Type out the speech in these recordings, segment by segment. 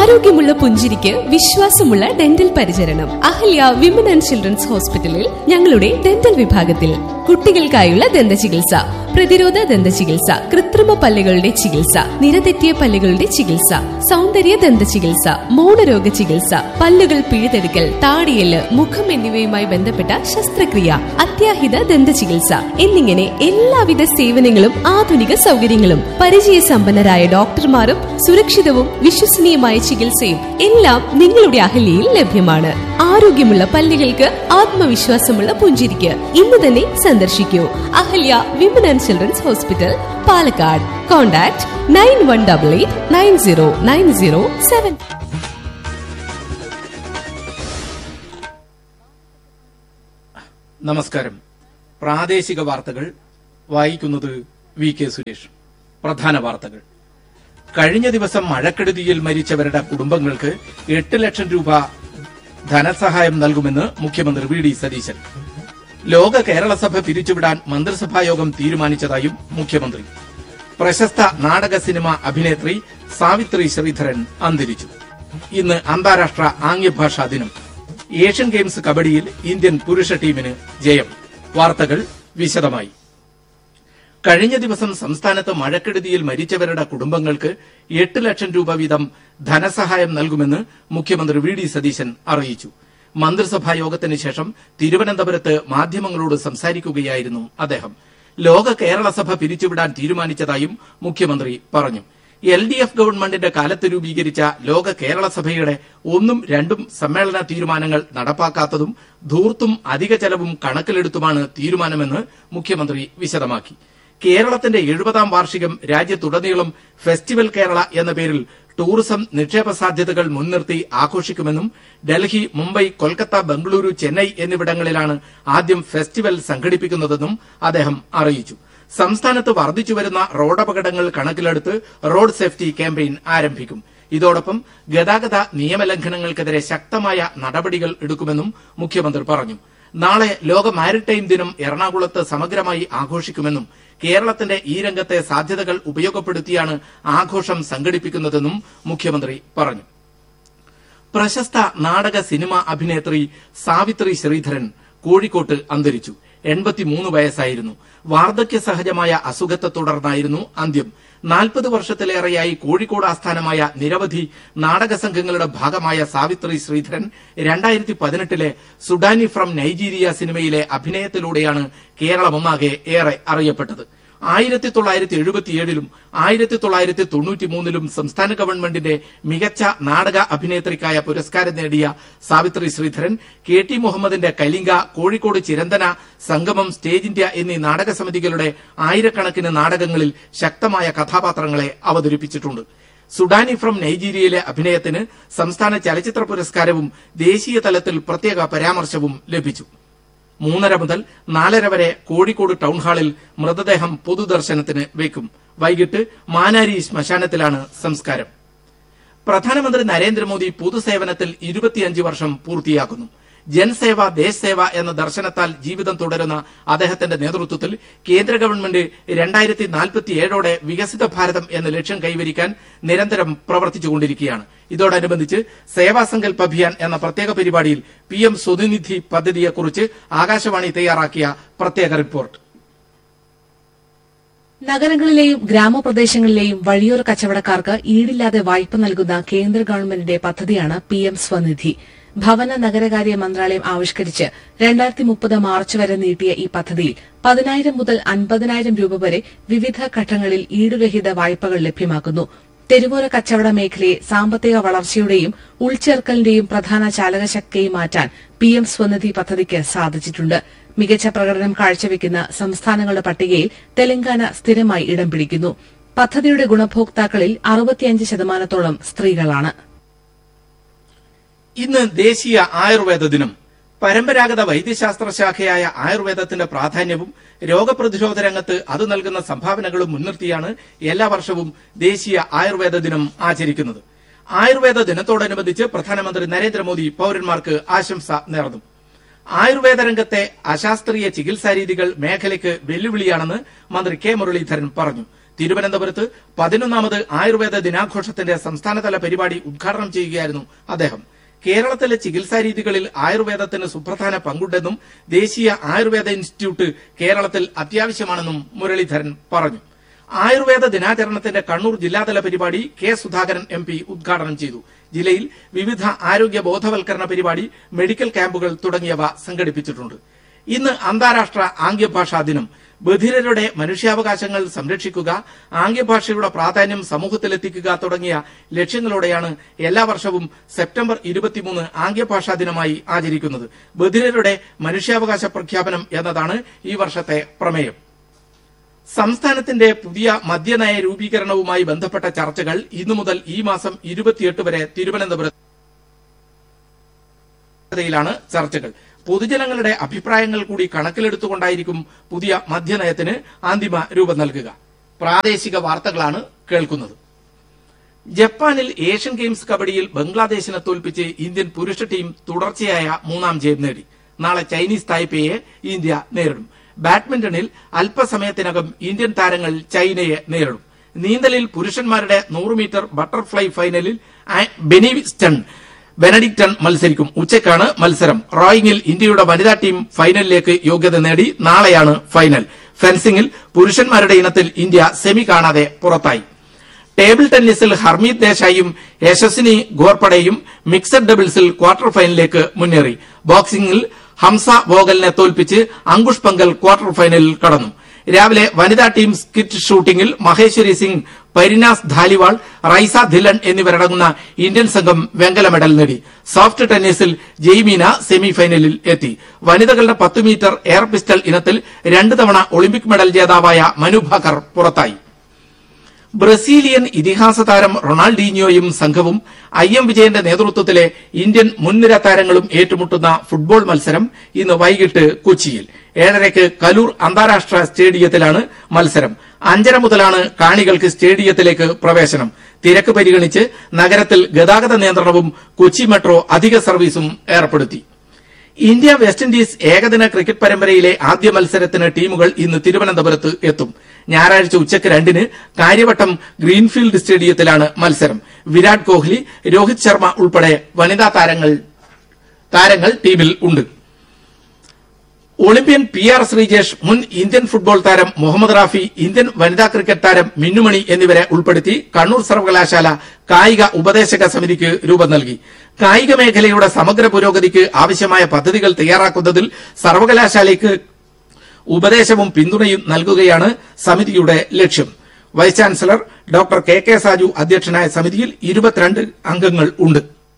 ആരോഗ്യമുള്ള പുഞ്ചിരിക്ക് വിശ്വാസമുള്ള ഡെന്റൽ പരിചരണം അഹല്യ വിമൻ ആൻഡ് ചിൽഡ്രൻസ് ഹോസ്പിറ്റലിൽ ഞങ്ങളുടെ ഡെന്റൽ വിഭാഗത്തിൽ കുട്ടികൾക്കായുള്ള ദന്ത ചികിത്സ പ്രതിരോധ ദന്ത ചികിത്സ കൃത്രിമ പല്ലുകളുടെ ചികിത്സ നിരതെറ്റിയ പല്ലുകളുടെ ചികിത്സ സൗന്ദര്യ ദന്ത ചികിത്സ മൗനരോഗ ചികിത്സ പല്ലുകൾ പിഴുതെടുക്കൽ താടിയല് മുഖം എന്നിവയുമായി ബന്ധപ്പെട്ട ശസ്ത്രക്രിയ അത്യാഹിത ദന്ത ചികിത്സ എന്നിങ്ങനെ എല്ലാവിധ സേവനങ്ങളും ആധുനിക സൗകര്യങ്ങളും പരിചയസമ്പന്നരായ ഡോക്ടർമാരും സുരക്ഷിതവും വിശ്വസനീയമായ ചികിത്സയും എല്ലാം നിങ്ങളുടെ അഹല്യയിൽ ലഭ്യമാണ് ആരോഗ്യമുള്ള പല്ലുകൾക്ക് ആത്മവിശ്വാസമുള്ള പുഞ്ചിരിക്ക് ഇന്ന് തന്നെ സന്ദർശിക്കൂ Ahalya women and children's hospital Palakkad contact nine one double eight nine zero nine zero seven നമസ്കാരം പ്രാദേശിക വാർത്തകൾ വായിക്കുന്നത് വി കെ സുരേഷ് പ്രധാന വാർത്തകൾ കഴിഞ്ഞ ദിവസം മഴക്കെടുതിയിൽ മരിച്ചവരുടെ കുടുംബങ്ങൾക്ക് എട്ട് ലക്ഷം രൂപ ധനസഹായം നൽകുമെന്ന് മുഖ്യമന്ത്രി വി ഡി സതീശൻ ലോക കേരള സഭ പിരിച്ചുവിടാൻ മന്ത്രിസഭായോഗം തീരുമാനിച്ചതായും മുഖ്യമന്ത്രി പ്രശസ്ത നാടക സിനിമ അഭിനേത്രി സാവിത്രി ശ്രീധരൻ അന്തരിച്ചു ഇന്ന് അന്താരാഷ്ട്ര ആംഗ്യഭാഷാ ദിനം ഏഷ്യൻ ഗെയിംസ് കബഡിയിൽ ഇന്ത്യൻ പുരുഷ ടീമിന് ജയം വാർത്തകൾ വിശദമായി കഴിഞ്ഞ ദിവസം സംസ്ഥാനത്ത് മഴക്കെടുതിയിൽ മരിച്ചവരുടെ കുടുംബങ്ങൾക്ക് എട്ട് ലക്ഷം രൂപ വീതം ധനസഹായം നൽകുമെന്ന് മുഖ്യമന്ത്രി വി ഡി സതീശൻ അറിയിച്ചു മന്ത്രിസഭാ യോഗത്തിന് ശേഷം തിരുവനന്തപുരത്ത് മാധ്യമങ്ങളോട് സംസാരിക്കുകയായിരുന്നു അദ്ദേഹം ലോക കേരള സഭ പിരിച്ചുവിടാൻ തീരുമാനിച്ചതായും മുഖ്യമന്ത്രി പറഞ്ഞു എൽ ഡി എഫ് ഗവൺമെന്റിന്റെ കാലത്ത് രൂപീകരിച്ച ലോക കേരള സഭയുടെ ഒന്നും രണ്ടും സമ്മേളന തീരുമാനങ്ങൾ നടപ്പാക്കാത്തതും ധൂർത്തും അധിക ചെലവും കണക്കിലെടുത്തുമാണ് തീരുമാനമെന്ന് മുഖ്യമന്ത്രി വിശദമാക്കി കേരളത്തിന്റെ എഴുപതാം വാർഷികം രാജ്യത്തുടനീളം ഫെസ്റ്റിവൽ കേരള എന്ന പേരിൽ ടൂറിസം നിക്ഷേപ സാധ്യതകൾ മുൻനിർത്തി ആഘോഷിക്കുമെന്നും ഡൽഹി മുംബൈ കൊൽക്കത്ത ബംഗളൂരു ചെന്നൈ എന്നിവിടങ്ങളിലാണ് ആദ്യം ഫെസ്റ്റിവൽ സംഘടിപ്പിക്കുന്നതെന്നും അദ്ദേഹം അറിയിച്ചു സംസ്ഥാനത്ത് വർദ്ധിച്ചുവരുന്ന റോഡപകടങ്ങൾ കണക്കിലെടുത്ത് റോഡ് സേഫ്റ്റി ക്യാമ്പയിൻ ആരംഭിക്കും ഇതോടൊപ്പം ഗതാഗത നിയമലംഘനങ്ങൾക്കെതിരെ ശക്തമായ നടപടികൾ എടുക്കുമെന്നും മുഖ്യമന്ത്രി പറഞ്ഞു നാളെ ലോക മാരിടൈം ദിനം എറണാകുളത്ത് സമഗ്രമായി ആഘോഷിക്കുമെന്നും കേരളത്തിന്റെ ഈ രംഗത്തെ സാധ്യതകൾ ഉപയോഗപ്പെടുത്തിയാണ് ആഘോഷം സംഘടിപ്പിക്കുന്നതെന്നും മുഖ്യമന്ത്രി പറഞ്ഞു പ്രശസ്ത നാടക സിനിമ അഭിനേത്രി സാവിത്രി ശ്രീധരൻ കോഴിക്കോട്ട് അന്തരിച്ചു എൺപത്തിമൂന്ന് വയസ്സായിരുന്നു വാർദ്ധക്യ സഹജമായ അസുഖത്തെ തുടർന്നായിരുന്നു അന്ത്യം നാൽപ്പത് വർഷത്തിലേറെയായി കോഴിക്കോട് ആസ്ഥാനമായ നിരവധി നാടക സംഘങ്ങളുടെ ഭാഗമായ സാവിത്രി ശ്രീധരൻ രണ്ടായിരത്തി പതിനെട്ടിലെ സുഡാനി ഫ്രം നൈജീരിയ സിനിമയിലെ അഭിനയത്തിലൂടെയാണ് കേരളമൊന്നാകെ ഏറെ അറിയപ്പെട്ടത് ആയിരത്തി തൊള്ളായിരത്തി എഴുപത്തിയേഴിലും ആയിരത്തി തൊള്ളായിരത്തി തൊണ്ണൂറ്റി മൂന്നിലും സംസ്ഥാന ഗവൺമെന്റിന്റെ മികച്ച നാടക അഭിനേത്രിക്കായ പുരസ്കാരം നേടിയ സാവിത്രി ശ്രീധരൻ കെ ടി മുഹമ്മദിന്റെ കലിംഗ കോഴിക്കോട് ചിരന്തന സംഗമം സ്റ്റേജ് ഇന്ത്യ എന്നീ നാടക സമിതികളുടെ ആയിരക്കണക്കിന് നാടകങ്ങളിൽ ശക്തമായ കഥാപാത്രങ്ങളെ അവതരിപ്പിച്ചിട്ടുണ്ട് സുഡാനി ഫ്രം നൈജീരിയയിലെ അഭിനയത്തിന് സംസ്ഥാന ചലച്ചിത്ര പുരസ്കാരവും ദേശീയ തലത്തിൽ പ്രത്യേക പരാമർശവും ലഭിച്ചു മൂന്നര മുതൽ നാലര വരെ കോഴിക്കോട് ടൗൺ ഹാളിൽ മൃതദേഹം പൊതുദർശനത്തിന് വയ്ക്കും വൈകിട്ട് മാനാരി ശ്മശാനത്തിലാണ് സംസ്കാരം പ്രധാനമന്ത്രി നരേന്ദ്രമോദി പൊതുസേവനത്തിൽ ഇരുപത്തിയഞ്ച് വർഷം പൂർത്തിയാക്കുന്നു ജൻസേവ ദേശ് സേവ എന്ന ദർശനത്താൽ ജീവിതം തുടരുന്ന അദ്ദേഹത്തിന്റെ നേതൃത്വത്തിൽ കേന്ദ്ര ഗവൺമെന്റ് രണ്ടായിരത്തി നാൽപ്പത്തിയേഴോടെ വികസിത ഭാരതം എന്ന ലക്ഷ്യം കൈവരിക്കാൻ നിരന്തരം പ്രവർത്തിച്ചുകൊണ്ടിരിക്കുകയാണ് ഇതോടനുബന്ധിച്ച് സേവാ സങ്കൽപ് അഭിയാൻ എന്ന പ്രത്യേക പരിപാടിയിൽ പി എം സ്വനിധി പദ്ധതിയെക്കുറിച്ച് ആകാശവാണി തയ്യാറാക്കിയ പ്രത്യേക റിപ്പോർട്ട് നഗരങ്ങളിലെയും ഗ്രാമപ്രദേശങ്ങളിലെയും വഴിയോര കച്ചവടക്കാർക്ക് ഈടില്ലാതെ വായ്പ നൽകുന്ന കേന്ദ്ര ഗവൺമെന്റിന്റെ പദ്ധതിയാണ് പി എം സ്വനിധി ഭവന നഗരകാര്യ മന്ത്രാലയം ആവിഷ്കരിച്ച് രണ്ടായിരത്തി മുപ്പത് മാർച്ച് വരെ നീട്ടിയ ഈ പദ്ധതിയിൽ പതിനായിരം മുതൽ അൻപതിനായിരം രൂപ വരെ വിവിധ ഘട്ടങ്ങളിൽ ഈടുരഹിത വായ്പകൾ ലഭ്യമാക്കുന്നു തെരുവോര കച്ചവട മേഖലയെ സാമ്പത്തിക വളർച്ചയുടെയും ഉൾച്ചേർക്കലിന്റെയും പ്രധാന ചാലകശക്തിയായി മാറ്റാൻ പി എം സ്വനിധി പദ്ധതിക്ക് സാധിച്ചിട്ടുണ്ട് മികച്ച പ്രകടനം കാഴ്ചവെക്കുന്ന സംസ്ഥാനങ്ങളുടെ പട്ടികയിൽ തെലങ്കാന സ്ഥിരമായി ഇടം പിടിക്കുന്നു പദ്ധതിയുടെ ഗുണഭോക്താക്കളിൽ അറുപത്തിയഞ്ച് ശതമാനത്തോളം സ്ത്രീകളാണ് ഇന്ന് ദേശീയ ആയുർവേദ ദിനം പരമ്പരാഗത വൈദ്യശാസ്ത്ര ശാഖയായ ആയുർവേദത്തിന്റെ പ്രാധാന്യവും രോഗപ്രതിരോധ രംഗത്ത് അത് നൽകുന്ന സംഭാവനകളും മുൻനിർത്തിയാണ് എല്ലാ വർഷവും ദേശീയ ആയുർവേദ ദിനം ആചരിക്കുന്നത് ആയുർവേദ ദിനത്തോടനുബന്ധിച്ച് പ്രധാനമന്ത്രി നരേന്ദ്രമോദി പൌരന്മാർക്ക് ആശംസ നേർന്നു ആയുർവേദ രംഗത്തെ അശാസ്ത്രീയ ചികിത്സാ രീതികൾ മേഖലയ്ക്ക് വെല്ലുവിളിയാണെന്ന് മന്ത്രി കെ മുരളീധരൻ പറഞ്ഞു തിരുവനന്തപുരത്ത് പതിനൊന്നാമത് ആയുർവേദ ദിനാഘോഷത്തിന്റെ സംസ്ഥാനതല പരിപാടി ഉദ്ഘാടനം ചെയ്യുകയായിരുന്നു അദ്ദേഹം കേരളത്തിലെ ചികിത്സാ രീതികളിൽ ആയുർവേദത്തിന് സുപ്രധാന പങ്കുണ്ടെന്നും ദേശീയ ആയുർവേദ ഇൻസ്റ്റിറ്റ്യൂട്ട് കേരളത്തിൽ അത്യാവശ്യമാണെന്നും മുരളീധരൻ പറഞ്ഞു ആയുർവേദ ദിനാചരണത്തിന്റെ കണ്ണൂർ ജില്ലാതല പരിപാടി കെ സുധാകരൻ എം പി ഉദ്ഘാടനം ചെയ്തു ജില്ലയിൽ വിവിധ ആരോഗ്യ ബോധവൽക്കരണ പരിപാടി മെഡിക്കൽ ക്യാമ്പുകൾ തുടങ്ങിയവ സംഘടിപ്പിച്ചിട്ടുണ്ട് ഇന്ന് അന്താരാഷ്ട്ര ആംഗ്യഭാഷാ ദിനം ബധിരരുടെ മനുഷ്യാവകാശങ്ങൾ സംരക്ഷിക്കുക ആംഗ്യഭാഷയുടെ പ്രാധാന്യം സമൂഹത്തിലെത്തിക്കുക തുടങ്ങിയ ലക്ഷ്യങ്ങളോടെയാണ് എല്ലാ വർഷവും സെപ്റ്റംബർ ഇരുപത്തിമൂന്ന് ആംഗ്യഭാഷാ ദിനമായി ആചരിക്കുന്നത് ബധിരരുടെ മനുഷ്യാവകാശ പ്രഖ്യാപനം എന്നതാണ് ഈ വർഷത്തെ പ്രമേയം സംസ്ഥാനത്തിന്റെ പുതിയ മദ്യനയ രൂപീകരണവുമായി ബന്ധപ്പെട്ട ചർച്ചകൾ ഇന്നു മുതൽ ഈ മാസം ഇരുപത്തിയെട്ട് വരെ തിരുവനന്തപുരത്താണ് ചർച്ചകൾ പൊതുജനങ്ങളുടെ അഭിപ്രായങ്ങൾ കൂടി കണക്കിലെടുത്തുകൊണ്ടായിരിക്കും പുതിയ മദ്യനയത്തിന് അന്തിമ രൂപം നൽകുക പ്രാദേശിക വാർത്തകളാണ് കേൾക്കുന്നത് ജപ്പാനിൽ ഏഷ്യൻ ഗെയിംസ് കബഡിയിൽ ബംഗ്ലാദേശിനെ തോൽപ്പിച്ച് ഇന്ത്യൻ പുരുഷ ടീം തുടർച്ചയായ മൂന്നാം ജയം നേടി നാളെ ചൈനീസ് തായ്പേയെ ഇന്ത്യ നേരിടും ബാഡ്മിന്റണിൽ അല്പസമയത്തിനകം ഇന്ത്യൻ താരങ്ങൾ ചൈനയെ നേരിടും നീന്തലിൽ പുരുഷന്മാരുടെ നൂറ് മീറ്റർ ബട്ടർഫ്ലൈ ഫൈനലിൽ ആ- ബെനിസ്റ്റൺ ബെനഡിക്ടൺ മത്സരിക്കും ഉച്ചയ്ക്കാണ് മത്സരം റോയിങ്ങിൽ ഇന്ത്യയുടെ വനിതാ ടീം ഫൈനലിലേക്ക് യോഗ്യത നേടി നാളെയാണ് ഫൈനൽ ഫെൻസിംഗിൽ പുരുഷന്മാരുടെ ഇനത്തിൽ ഇന്ത്യ സെമി കാണാതെ പുറത്തായി ടേബിൾ ടെന്നീസിൽ ഹർമീത് ദേശായിയും യശസ്വിനി ഘോർപ്പടെയും മിക്സഡ് ഡബിൾസിൽ ക്വാർട്ടർ ഫൈനലിലേക്ക് മുന്നേറി ബോക്സിംഗിൽ ഹംസ വോഗലിനെ തോൽപ്പിച്ച് അങ്കുഷ് പങ്കൽ ക്വാർട്ടർ ഫൈനലിൽ കടന്നു രാവിലെ വനിതാ ടീം സ്കിറ്റ് ഷൂട്ടിംഗിൽ മഹേശ്വരി സിംഗ് പരിനാസ് ധാലിവാൾ റൈസ ധില്ലൺ എന്നിവരടങ്ങുന്ന ഇന്ത്യൻ സംഘം വെങ്കല മെഡൽ നേടി സോഫ്റ്റ് ടെന്നീസിൽ ജെയ്മീന സെമിഫൈനലിൽ എത്തി വനിതകളുടെ പത്ത് മീറ്റർ എയർ പിസ്റ്റൾ ഇനത്തിൽ രണ്ട് തവണ ഒളിമ്പിക് മെഡൽ ജേതാവായ മനു ഭാക്കർ പുറത്തായി ബ്രസീലിയൻ ഇതിഹാസ താരം റൊണാൾഡീഞ്ഞോയും സംഘവും ഐ എം വിജയന്റെ നേതൃത്വത്തിലെ ഇന്ത്യൻ മുൻനിര താരങ്ങളും ഏറ്റുമുട്ടുന്ന ഫുട്ബോൾ മത്സരം ഇന്ന് വൈകിട്ട് കൊച്ചിയിൽ ഏഴരയ്ക്ക് കലൂർ അന്താരാഷ്ട്ര സ്റ്റേഡിയത്തിലാണ് മത്സരം അഞ്ചര മുതലാണ് കാണികൾക്ക് സ്റ്റേഡിയത്തിലേക്ക് പ്രവേശനം തിരക്ക് പരിഗണിച്ച് നഗരത്തിൽ ഗതാഗത നിയന്ത്രണവും കൊച്ചി മെട്രോ അധിക സർവീസും ഏർപ്പെടുത്തി ഇന്ത്യ വെസ്റ്റ് ഇൻഡീസ് ഏകദിന ക്രിക്കറ്റ് പരമ്പരയിലെ ആദ്യ മത്സരത്തിന് ടീമുകൾ ഇന്ന് തിരുവനന്തപുരത്ത് എത്തും ഞായറാഴ്ച ഉച്ചയ്ക്ക് രണ്ടിന് കാര്യവട്ടം ഗ്രീൻഫീൽഡ് സ്റ്റേഡിയത്തിലാണ് മത്സരം വിരാട് കോഹ്ലി രോഹിത് ശർമ്മ ഉൾപ്പെടെ വനിതാ താരങ്ങൾ താരങ്ങൾ ടീമിൽ ഉണ്ട് ഒളിമ്പ്യൻ പി ആർ ശ്രീജേഷ് മുൻ ഇന്ത്യൻ ഫുട്ബോൾ താരം മുഹമ്മദ് റാഫി ഇന്ത്യൻ വനിതാ ക്രിക്കറ്റ് താരം മിന്നുമണി എന്നിവരെ ഉൾപ്പെടുത്തി കണ്ണൂർ സർവകലാശാല കായിക ഉപദേശക സമിതിക്ക് രൂപം നൽകി കായിക മേഖലയുടെ സമഗ്ര പുരോഗതിക്ക് ആവശ്യമായ പദ്ധതികൾ തയ്യാറാക്കുന്നതിൽ സർവകലാശാലയ്ക്ക് ഉപദേശവും പിന്തുണയും നൽകുകയാണ് സമിതിയുടെ ലക്ഷ്യം vice chancellor doctor K K Saju അധ്യക്ഷനായ സമിതിയിൽ ഇരുപത്തിരണ്ട് അംഗങ്ങൾ ഉണ്ട്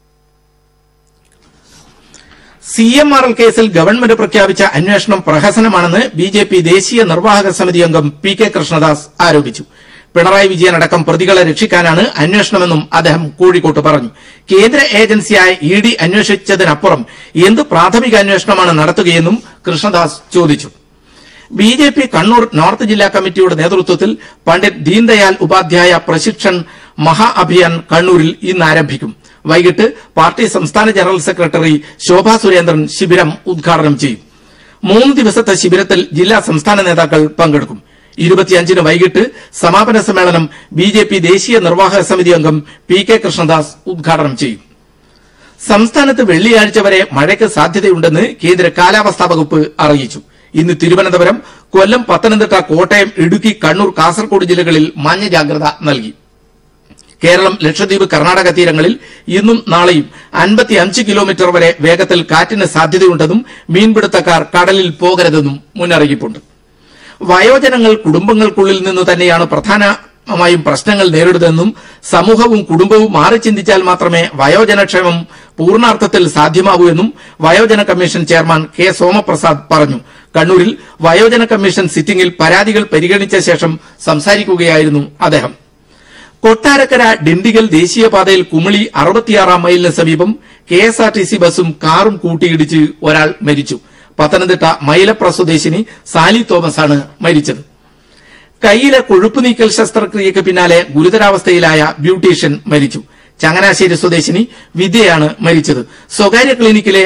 സി എം ആർ എൽ കേസിൽ ഗവൺമെന്റ് പ്രഖ്യാപിച്ച അന്വേഷണം പ്രഹസനമാണെന്ന് ബി ജെ പി ദേശീയ നിർവാഹക സമിതി അംഗം പി കെ കൃഷ്ണദാസ് ആരോപിച്ചു പിണറായി വിജയൻ അടക്കം പ്രതികളെ രക്ഷിക്കാനാണ് അന്വേഷണമെന്നും അദ്ദേഹം കോഴിക്കോട്ട് പറഞ്ഞു കേന്ദ്ര ഏജൻസിയായ ഇ ഡി അന്വേഷിച്ചതിനപ്പുറം എന്ത് പ്രാഥമിക അന്വേഷണമാണ് നടത്തുകയെന്നും കൃഷ്ണദാസ് ചോദിച്ചു B J P Kannur north ജില്ലാ കമ്മിറ്റിയുടെ നേതൃത്വത്തിൽ പണ്ഡിറ്റ് ദീൻദയാൽ ഉപാധ്യായ പ്രശിക്ഷൺ മഹാ അഭിയാൻ കണ്ണൂരിൽ ഇന്ന് ആരംഭിക്കും വൈകിട്ട് പാർട്ടി സംസ്ഥാന ജനറൽ സെക്രട്ടറി ശോഭാ സുരേന്ദ്രൻ ശിബിരം ഉദ്ഘാടനം ചെയ്യും മൂന്ന് ദിവസത്തെ ശിബിരത്തിൽ ജില്ലാ സംസ്ഥാന നേതാക്കൾ പങ്കെടുക്കും ഇരുപത്തിയഞ്ചിന് വൈകിട്ട് സമാപന സമ്മേളനം ബി ജെ പി ദേശീയ നിർവാഹക സമിതി അംഗം പി കെ കൃഷ്ണദാസ് ഉദ്ഘാടനം ചെയ്യും സംസ്ഥാനത്ത് വെള്ളിയാഴ്ച വരെ മഴയ്ക്ക് സാധ്യതയുണ്ടെന്ന് കേന്ദ്ര കാലാവസ്ഥാ വകുപ്പ് അറിയിച്ചു ഇന്ന് തിരുവനന്തപുരം കൊല്ലം പത്തനംതിട്ട കോട്ടയം ഇടുക്കി കണ്ണൂർ കാസർഗോഡ് ജില്ലകളിൽ മഞ്ഞ ജാഗ്രത നൽകി കേരളം ലക്ഷദ്വീപ് കർണാടക തീരങ്ങളിൽ ഇന്നും നാളെയും അൻപത്തിയഞ്ച് കിലോമീറ്റർ വരെ വേഗത്തിൽ കാറ്റിന് സാധ്യതയുണ്ടെന്നും മീൻപിടുത്തക്കാർ കടലിൽ പോകരുതെന്നും മുന്നറിയിപ്പുണ്ട് വയോജനങ്ങൾ കുടുംബങ്ങൾക്കുള്ളിൽ നിന്ന് തന്നെയാണ് പ്രധാനമായും പ്രശ്നങ്ങൾ നേരിടുന്നതെന്നും സമൂഹവും കുടുംബവും മാറി ചിന്തിച്ചാൽ മാത്രമേ വയോജനക്ഷേമം പൂർണ്ണാർത്ഥത്തിൽ സാധ്യമാകൂ എന്നും വയോജന കമ്മീഷൻ ചെയർമാൻ കെ സോമപ്രസാദ് പറഞ്ഞു കണ്ണൂരിൽ വയോജന കമ്മീഷൻ സിറ്റിംഗിൽ പരാതികൾ പരിഗണിച്ച ശേഷം സംസാരിക്കുകയായിരുന്നു അദ്ദേഹം കൊട്ടാരക്കര ഡിണ്ടിഗൽ ദേശീയപാതയിൽ കുമിളി അറുപത്തിയാറാം മൈലിന് സമീപം K S R T C ബസും കാറും കൂട്ടിയിടിച്ച് ഒരാൾ മരിച്ചു പത്തനംതിട്ട മൈലപ്ര സ്വദേശിനി സാലി തോമസ് ആണ് മരിച്ചത് കൈയിലെ കൊഴുപ്പ് നീക്കൽ ശസ്ത്രക്രിയയ്ക്ക് പിന്നാലെ ഗുരുതരാവസ്ഥയിലായ ബ്യൂട്ടീഷ്യൻ മരിച്ചു ചങ്ങനാശ്ശേരി സ്വദേശിനി വിദ്യയാണ് മരിച്ചത് സ്വകാര്യ ക്ലിനിക്കിലെ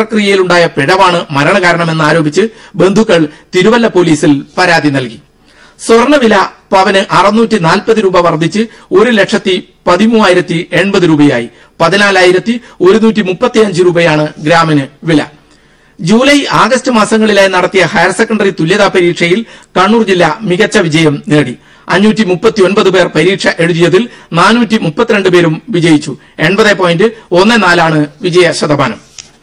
ശസ്ത്രക്രിയയിലുണ്ടായ പിഴവാണ് മരണകാരണമെന്ന് ആരോപിച്ച് ബന്ധുക്കൾ തിരുവല്ല പോലീസിൽ പരാതി നൽകി സ്വർണ്ണവില പവന് അറുന്നൂറ്റി നാൽപ്പത് രൂപ വർദ്ധിച്ച് ഒരു ലക്ഷത്തി പതിമൂവായിരത്തി എൺപത് രൂപയായി പതിനാലായിരത്തി ഒരുന്നൂറ്റി മുപ്പത്തിയഞ്ച് രൂപയാണ് ഗ്രാമിന് വില ജൂലൈ ആഗസ്റ്റ് മാസങ്ങളിലായി നടത്തിയ ഹയർ സെക്കൻഡറി തുല്യതാ പരീക്ഷയിൽ കണ്ണൂർ ജില്ല മികച്ച വിജയം നേടി അഞ്ഞൂറ്റി മുപ്പത്തി ഒൻപത് പേർ പരീക്ഷ എഴുതിയതിൽ നാനൂറ്റി മുപ്പത്തിരണ്ട് പേരും വിജയിച്ചു എൺപത് പോയിന്റ് ഒന്ന് നാലാണ് വിജയ ശതമാനം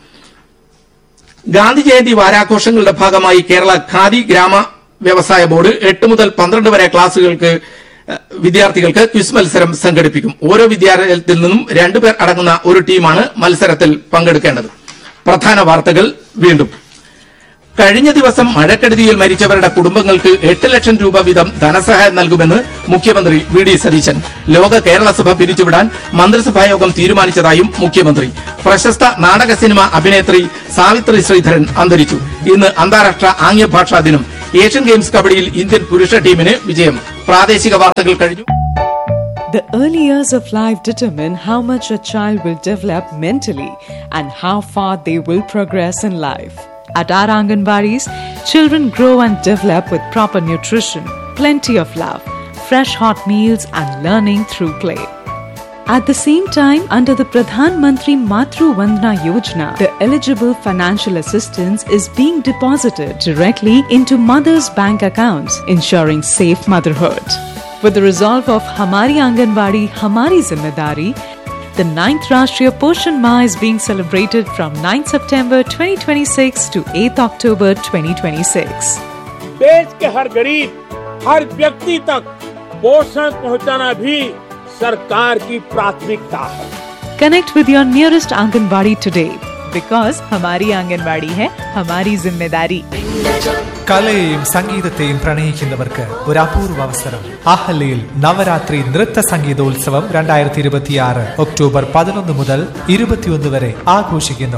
ഗാന്ധി ജയന്തി വാരാഘോഷങ്ങളുടെ ഭാഗമായി കേരള ഖാദി ഗ്രാമ വ്യവസായ ബോർഡ് എട്ട് മുതൽ പന്ത്രണ്ട് വരെ ക്ലാസുകൾക്ക് ഏഹ്, വിദ്യാർത്ഥികൾക്ക് ക്വിസ് മത്സരം സംഘടിപ്പിക്കും ഓരോ വിദ്യാലയത്തിൽ നിന്നും രണ്ടുപേർ അടങ്ങുന്ന ഒരു ടീമാണ് മത്സരത്തിൽ പങ്കെടുക്കേണ്ടത് പ്രധാന വാർത്തകൾ വീണ്ടും കഴിഞ്ഞ ദിവസം മഴക്കെടുതിയിൽ മരിച്ചവരുടെ കുടുംബങ്ങൾക്ക് എട്ട് ലക്ഷം രൂപ വീതം ധനസഹായം നൽകുമെന്ന് മുഖ്യമന്ത്രി വി ഡി സതീശൻ ലോക കേരള സഭ പിരിച്ചുവിടാൻ മന്ത്രിസഭായോഗം തീരുമാനിച്ചതായും മുഖ്യമന്ത്രി പ്രശസ്ത നാടക സിനിമ അഭിനേത്രി സാവിത്രി ശ്രീധരൻ അന്തരിച്ചു ഇന്ന് അന്താരാഷ്ട്ര ആംഗ്യഭാഷാ ദിനം ഏഷ്യൻ ഗെയിംസ് കബഡിയിൽ ഇന്ത്യൻ പുരുഷ ടീമിന് വിജയം പ്രാദേശിക വാർത്തകൾ കഴിഞ്ഞു The early years of life determine how much a child will develop mentally and how far they will progress in life. At our Anganwadis, children grow and develop with proper nutrition, plenty of love, fresh hot meals, and learning through play. At the same time, under the Pradhan Mantri Matru Vandana Yojana, the eligible financial assistance is being deposited directly into mothers' bank accounts, ensuring safe motherhood. With the resolve of Hamari Anganwadi, Hamari Zimmedari, the 9th Rashtriya Poshan Ma is being celebrated from 9th September 2026 to 8th October 2026. देश के हर गरीब हर व्यक्ति तक पोषण पहुंचाना भी सरकार की प्राथमिकता है Connect with your nearest Anganwadi today because Hamari Anganwadi hai Hamari Zimmedari. കലയെയും സംഗീതത്തെയും പ്രണയിക്കുന്നവർക്ക് ഒരു അപൂർവ അവസരം അഹല്യയിൽ നവരാത്രി നൃത്ത സംഗീതോത്സവം രണ്ടായിരത്തി ഇരുപത്തിയാറ് ഒക്ടോബർ പതിനൊന്ന് മുതൽ ഇരുപത്തിയൊന്ന് വരെ ആഘോഷിക്കുന്നു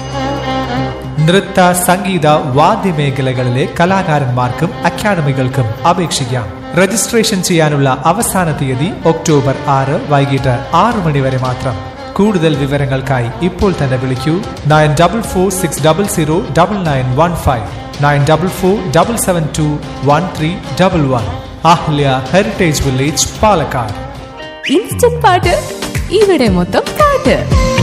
നൃത്ത സംഗീത വാദ്യമേഖലകളിലെ കലാകാരന്മാർക്കും അക്കാദമികൾക്കും അപേക്ഷിക്കാം രജിസ്ട്രേഷൻ ചെയ്യാനുള്ള അവസാന തീയതി ഒക്ടോബർ ആറ് വൈകിട്ട് ആറു മണി വരെ മാത്രം കൂടുതൽ വിവരങ്ങൾക്കായി ഇപ്പോൾ തന്നെ വിളിക്കൂ nine double four six double zero double nine one five nine double four double seven two one three double one Ahalya heritage village Palakkad instant പാട്ട് ഇവിടെ മൊത്തം പാട്ട്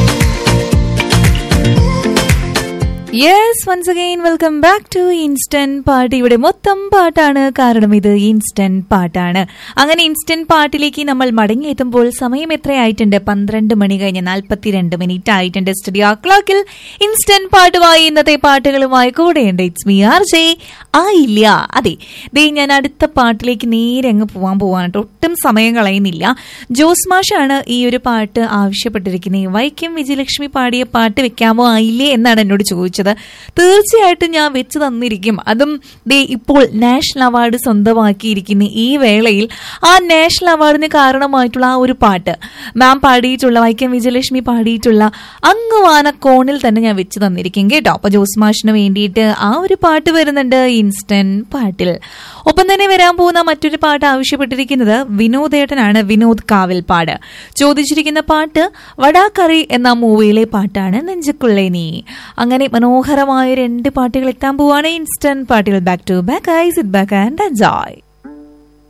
yes once again welcome back to instant പാട്ട് ഇവിടെ മൊത്തം പാട്ടാണ് കാരണം ഇത് ഇൻസ്റ്റന്റ് പാട്ടാണ് അങ്ങനെ ഇൻസ്റ്റന്റ് പാട്ടിലേക്ക് നമ്മൾ മടങ്ങിയെത്തുമ്പോൾ സമയം എത്രയായിട്ടുണ്ട് പന്ത്രണ്ട് മണി കഴിഞ്ഞ് നാൽപ്പത്തിരണ്ട് മിനിറ്റ് ആയിട്ടുണ്ട് സ്റ്റുഡിയോ ക്ലോക്കിൽ ഇൻസ്റ്റന്റ് പാട്ടുമായി ഇന്നത്തെ പാട്ടുകളുമായി കൂടെയുണ്ട് ഇറ്റ്സ് മീ ആർ ജെ ആയില്ല അതെ ദേ ഞാൻ അടുത്ത പാട്ടിലേക്ക് നേരെ അങ്ങ് പോവാൻ പോവാണ് ട്ടോ. ഒട്ടും സമയം കളയുന്നില്ല ജോസ് മാഷാണ് ഈ ഒരു പാട്ട് ആവശ്യപ്പെട്ടിരിക്കുന്നത് വൈക്കം വിജയലക്ഷ്മി പാടിയ പാട്ട് വെക്കാമോ ആയില്ലേ എന്നാണ് എന്നോട് ചോദിച്ചത് തീർച്ചയായിട്ടും ഞാൻ വെച്ച് തന്നിരിക്കും അതും ദേ ഇപ്പോൾ നാഷണൽ അവാർഡ് സ്വന്തമാക്കിയിരിക്കുന്ന ഈ വേളയിൽ ആ നാഷണൽ അവാർഡിന് കാരണമായിട്ടുള്ള ആ ഒരു പാട്ട് മാം പാടിയിട്ടുള്ള വൈക്കം വിജയലക്ഷ്മി പാടിയിട്ടുള്ള അങ്ങുവാന കോണിൽ തന്നെ ഞാൻ വെച്ച് തന്നിരിക്കും കേട്ടോ അപ്പൊ ജോസ് മാഷിന് വേണ്ടിയിട്ട് ആ ഒരു പാട്ട് വരുന്നുണ്ട് ഇൻസ്റ്റന്റ് പാട്ടിൽ ഒപ്പം തന്നെ വരാൻ പോകുന്ന മറ്റൊരു പാട്ട് ആവശ്യപ്പെട്ടിരിക്കുന്നത് വിനോദേട്ടനാണ് വിനോദ് കാവിൽപ്പാട് ചോദിച്ചിരിക്കുന്ന പാട്ട് വടാക്കറി എന്ന മൂവിയിലെ പാട്ടാണ് നെഞ്ചക്കുള്ളേ നീ അങ്ങനെ മനോഹരമായ രണ്ട് പാട്ടുകൾ എത്താൻ പോവാണ് ഇൻസ്റ്റന്റ് പാട്ടുകൾ back to back I sit back and enjoy